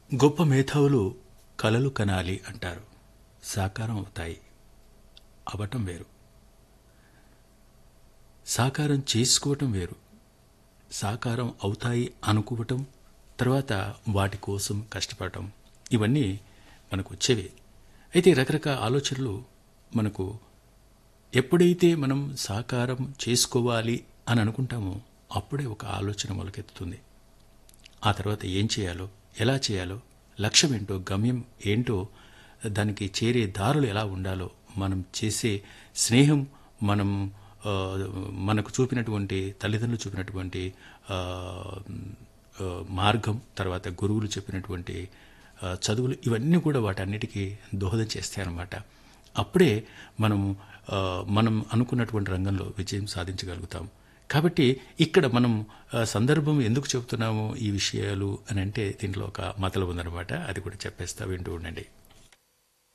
గొప్ప మేధావులు కలలు కనాలి అంటారు సాకారం అవుతాయి అవటం వేరు సాకారం చేసుకోవటం వేరు సాకారం అవుతాయి అనుకోవటం తర్వాత వాటి కోసం కష్టపడటం ఇవన్నీ మనకు వచ్చేవే అయితే రకరకాల ఆలోచనలు మనకు ఎప్పుడైతే మనం సాకారం చేసుకోవాలి అని అనుకుంటామో అప్పుడే ఒక ఆలోచన మొలకెత్తుతుంది ఆ తర్వాత ఏం చేయాలో ఎలా చేయాలో లక్ష్యం ఏంటో గమ్యం ఏంటో దానికి చేరే దారులు ఎలా ఉండాలో మనం చేసే స్నేహం మనం ఆ, మనకు చూపినటువంటి తల్లిదండ్రులు చూపినటువంటి ఆ, ఆ, మార్గం తర్వాత గురువులు చెప్పినటువంటి ఆ, చదువులు ఇవన్నీ కూడా వాటన్నిటికీ దోహదం చేస్తాయన్నమాట అప్పుడే మనం ఆ, మనం అనుకున్నటువంటి రంగంలో విజయం సాధించగలుగుతాం కాబట్టి ఇక్కడ మనం ఆ, సందర్భం ఎందుకు చెబుతున్నాము ఈ విషయాలు అని అంటే దీంట్లో ఒక మతలు ఉందన్నమాట అది కూడా చెప్పేస్తా వింటూ ఉండండి